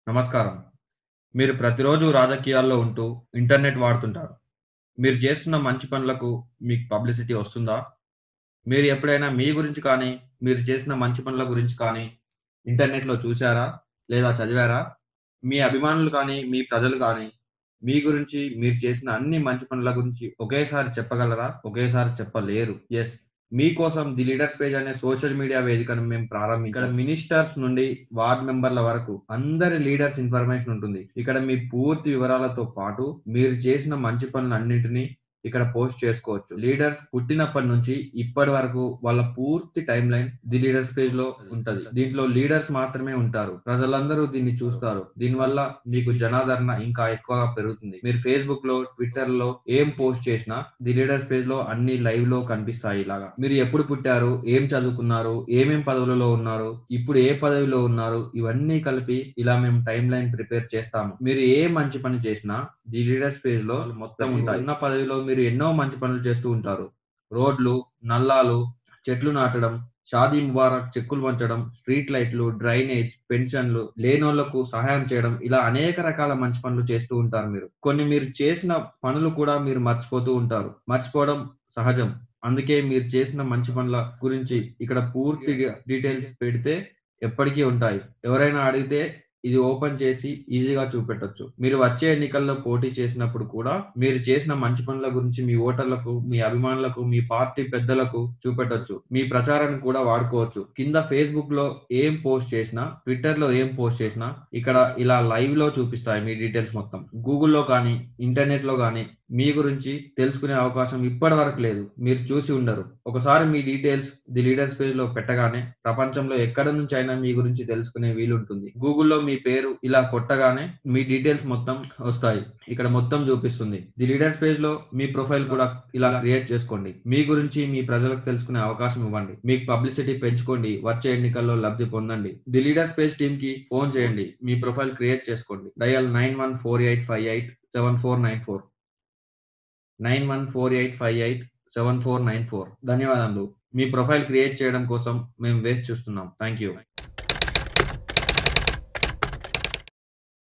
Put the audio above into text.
నమస్కారం. మీరు ప్రతిరోజు రాజకీయాల్లో ఉంటూ ఇంటర్నెట్ వాడుతుంటారు. మీరు చేస్తున్న మంచి పనులకు మీకు పబ్లిసిటీ వస్తుందా? మీరు ఎప్పుడైనా మీ గురించి కానీ, మీరు చేసిన మంచి పనుల గురించి కానీ ఇంటర్నెట్‌లో చూసారా? లేదా చదివారా? మీ అభిమానులు కానీ, మీ ప్రజలు కానీ మీ గురించి, మీరు చేసిన అన్ని మంచి పనుల గురించి ఒకేసారి చెప్పగలరా? ఒకేసారి చెప్పలేరు. యెస్. మీకోసం ది లీడర్స్ పేజ్ అనే సోషల్ మీడియా వేదికను మేము ప్రారంభించాం. ఇక్కడ మినిస్టర్స్ నుండి వార్డ్ మెంబర్ల వరకు అందరి లీడర్స్ ఇన్ఫర్మేషన్ ఉంటుంది. ఇక్కడ మీ పూర్తి వివరాలతో పాటు మీరు చేసిన మంచి పనులన్నిటిని ఇక్కడ పోస్ట్ చేసుకోవచ్చు. లీడర్స్ పుట్టినప్పటి నుంచి ఇప్పటి వరకు వాళ్ళ పూర్తి టైమ్ లైన్ ది లీడర్స్ పేజ్‌లో ఉంటది. దీంట్లో లీడర్స్ మాత్రమే ఉంటారు. ప్రజలందరూ దీన్ని చూస్తారు. దీనివల్ల మీకు జనాదరణ ఇంకా ఎక్కువగా పెరుగుతుంది. మీరు ఫేస్‌బుక్‌లో, ట్విట్టర్‌లో ఏం పోస్ట్ చేసినా ది లీడర్స్ పేజ్‌లో అన్ని లైవ్‌లో కనిపిస్తాయి ఇలాగా. మీరు ఎప్పుడు పుట్టారు? ఏం చదువుకున్నారు? ఏమేం పదవులలో ఉన్నారు? ఇప్పుడు ఏ పదవిలో ఉన్నారు? ఇవన్నీ కలిపి ఇలా మేము టైమ్ లైన్ ప్రిపేర్ చేస్తాము. మీరు ఏ మంచి పని చేసినా ది లీడర్స్ పేజ్‌లో మొత్తం ఉంటాయి. ఉన్న పదవిలో మీరు ఎన్నో మంచి పనులు చేస్తూ ఉంటారు. రోడ్లు, నల్లాలు, చెట్లు నాటడం, షాదీ ముబారక్ చెక్కులు పంచడం, స్ట్రీట్ లైట్లు, డ్రైనేజ్, పెన్షన్లు, లేనోళ్ళకు సహాయం చేయడం ఇలా అనేక రకాల మంచి పనులు చేస్తూ ఉంటారు మీరు. కొన్ని మీరు చేసిన పనులు కూడా మీరు మర్చిపోతూ ఉంటారు. మర్చిపోవడం సహజం. అందుకే మీరు చేసిన మంచి పనుల గురించి ఇక్కడ పూర్తిగా డీటెయిల్స్ పెడితే ఎప్పటికీ ఉంటాయి. ఎవరైనా అడిగితే ఇది ఓపెన్ చేసి ఈజీగా చూపెట్టొచ్చు. మీరు వచ్చే ఎన్నికల్లో పోటీ చేసినప్పుడు కూడా మీరు చేసిన మంచి పనుల గురించి మీ ఓటర్లకు, మీ అభిమానులకు, మీ పార్టీ పెద్దలకు చూపెట్టొచ్చు. మీ ప్రచారానికి కూడా వాడుకోవచ్చు. కింద ఫేస్‌బుక్‌లో ఏం పోస్ట్ చేసినా, ట్విట్టర్‌లో ఏం పోస్ట్ చేసినా ఇక్కడ ఇలా లైవ్‌లో చూపిస్తాయి మీ డీటెయిల్స్ మొత్తం. గూగుల్‌లో కానీ, ఇంటర్నెట్‌లో గానీ మీ గురించి తెలుసుకునే అవకాశం ఇప్పటి వరకు లేదు. మీరు చూసి ఉండరు. ఒకసారి మీ డీటెయిల్స్ ది లీడర్స్ పేజ్‌లో పెట్టగానే ప్రపంచంలో ఎక్కడి నుంచైనా మీ గురించి తెలుసుకునే వీలుంటుంది. గూగుల్‌లో మీ పేరు ఇలా కొట్టగానే మీ డీటెయిల్స్ మొత్తం వస్తాయి. ఇక్కడ మొత్తం చూపిస్తుంది. ది లీడర్స్ పేజ్‌లో మీ ప్రొఫైల్ కూడా ఇలా క్రియేట్ చేసుకోండి. మీ గురించి మీ ప్రజలకు తెలుసుకునే అవకాశం ఇవ్వండి. మీకు పబ్లిసిటీ పెంచుకోండి. వచ్చే ఎన్నికల్లో లబ్ధి పొందండి. ది లీడర్స్ పేజ్ టీమ్‌కి ఫోన్ చేయండి. మీ ప్రొఫైల్ క్రియేట్ చేసుకోండి. డయల్ 9148587494 9148587494 ధన్యవాదములు. మీ ప్రొఫైల్ క్రియేట్ చేయడం కోసం మేము వేచి చూస్తున్నాం. Thank you.